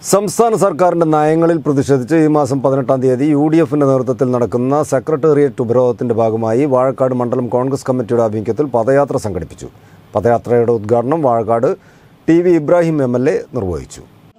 സംസ്ഥാന സർക്കാരിന്റെ നയങ്ങളിൽ പ്രതിഷേധിച്ച് ഈ മാസം പതിനെട്ടാം തീയതി യു ഡി എഫിന്റെ നേതൃത്വത്തിൽ നടക്കുന്ന സെക്രട്ടേറിയറ്റ് ഉപരോധത്തിന്റെ ഭാഗമായി വാഴക്കാട് മണ്ഡലം കോൺഗ്രസ് കമ്മിറ്റിയുടെ ആഭിമുഖ്യത്തിൽ പദയാത്ര സംഘടിപ്പിച്ചു പദയാത്രയുടെ ഉദ്ഘാടനം Vazhakkad T V Ibrahim M L A നിർവഹിച്ചു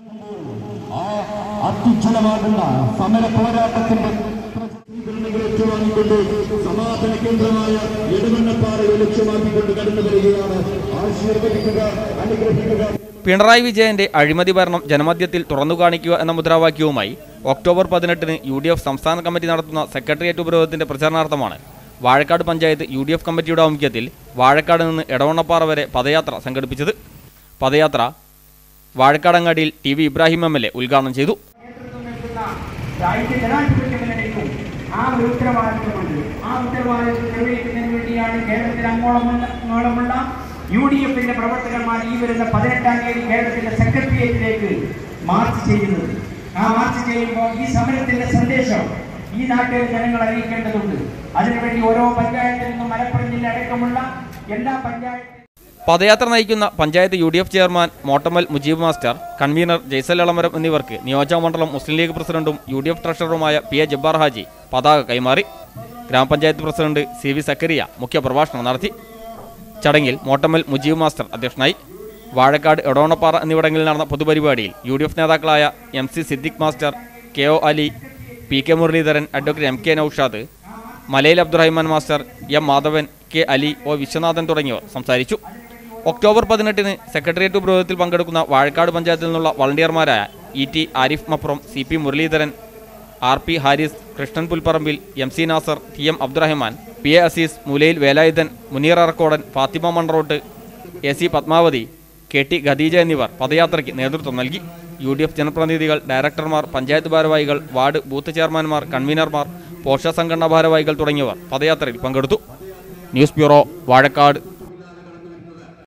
അത്യുജ്വലമാകുന്ന സമര പോരാട്ടത്തിന്റെ പ്രതികരണങ്ങൾ ഏറ്റുവാങ്ങിക്കൊണ്ട് സമാധാന കേന്ദ്രമായ നെടുമണ്ണപ്പാറയെ ലക്ഷ്യമാക്കിക്കൊണ്ട് കടന്നു വരികയാണ് ആശീർവദിക്കുക അനുഗ്രഹിക്കുക പിണറായി വിജയന്റെ അഴിമതി ഭരണം ജനമധ്യത്തിൽ തുറന്നു കാണിക്കുക എന്ന മുദ്രാവാക്യവുമായി ഒക്ടോബർ പതിനെട്ടിന് യു ഡി എഫ് സംസ്ഥാന കമ്മിറ്റി നടത്തുന്ന സെക്രട്ടേറിയറ്റ് ഉപരോധത്തിന്റെ പ്രചരണാർത്ഥമാണ് Vazhakkad panchayat U D F കമ്മിറ്റിയുടെ ആഭിമുഖ്യത്തിൽ വാഴക്കാട് നിന്ന് എടവണ്ണപ്പാറ വരെ പദയാത്ര സംഘടിപ്പിച്ചത് പദയാത്ര വാഴക്കാടങ്ങാടിയിൽ T V Ibrahim M L A ഉദ്ഘാടനം ചെയ്തു രാജ്യ ജനാധിപത്യ മുന്നണിക്കും ആ ഒരു ഉത്തരവാദിത്വമുണ്ട് ആ ഉത്തരവാദിത്വം നിർവഹിക്കുന്നതിന് വേണ്ടിയാണ് കേരളത്തിൽ അങ്ങോളമുള്ള അങ്ങോളമുള്ള യു ഡി എഫിന്റെ പ്രവർത്തകന്മാർ ഈ വരുന്ന പതിനെട്ടാം തീയതി കേരളത്തിന്റെ സെക്രട്ടേറിയറ്റിലേക്ക് മാർച്ച് ചെയ്യുന്നത് ആ മാർച്ച് ചെയ്യുമ്പോൾ ഈ സമരത്തിന്റെ സന്ദേശം ഈ നാട്ടിലെ ജനങ്ങൾ അറിയിക്കേണ്ടതുണ്ട് അതിനുവേണ്ടി ഓരോ പഞ്ചായത്തിൽ നിന്നും മലപ്പുറം ജില്ല അടക്കമുള്ള എല്ലാ പഞ്ചായത്ത് പദയാത്ര നയിക്കുന്ന panchayat U D F chairman Mottamal Mujeeb master convener Jaisal Elamaram എന്നിവർക്ക് നിയോജകമണ്ഡലം മുസ്ലിം ലീഗ് പ്രസിഡന്റും യു ഡി എഫ് ട്രഷററുമായ പി എ ജബ്ബാർ ഹാജി പതാക കൈമാറി ഗ്രാമപഞ്ചായത്ത് പ്രസിഡന്റ് സി വി സക്കരിയ മുഖ്യപ്രഭാഷണം നടത്തി ചടങ്ങിൽ മോട്ടമൽ മുജീബ് മാസ്റ്റർ അധ്യക്ഷനായി വാഴക്കാട് എടോണപ്പാറ എന്നിവിടങ്ങളിൽ നടന്ന പൊതുപരിപാടിയിൽ യു ഡി എഫ് നേതാക്കളായ M C Siddique master K O Ali P K Muraleedharan advocate M K Naushad Malayil Abdurahiman master M Madhavan K Ali O Viswanathan തുടങ്ങിയവർ സംസാരിച്ചു ഒക്ടോബർ പതിനെട്ടിന് സെക്രട്ടേറിയറ്റ് ഉപരോധത്തിൽ പങ്കെടുക്കുന്ന വാഴക്കാട് പഞ്ചായത്തിൽ നിന്നുള്ള വളണ്ടിയർമാരായ E T Arif Mapram C P Muraleedharan R P Haris Krishnan Pulparambil M C Nasar T M Abdurahman P A Azeez Mulayil Velayudhan Muneer Arakkodan Fathima Manrot A C Padmavathi K T Khadeeja എന്നിവർ പദയാത്രയ്ക്ക് നേതൃത്വം നൽകി യു ഡി എഫ് ജനപ്രതിനിധികൾ ഡയറക്ടർമാർ പഞ്ചായത്ത് ഭാരവാഹികൾ വാർഡ് ബൂത്ത് ചെയർമാൻമാർ കൺവീനർമാർ പോഷക സംഘടനാ ഭാരവാഹികൾ തുടങ്ങിയവർ പദയാത്രയിൽ പങ്കെടുത്തു ന്യൂസ് ബ്യൂറോ വാഴക്കാട്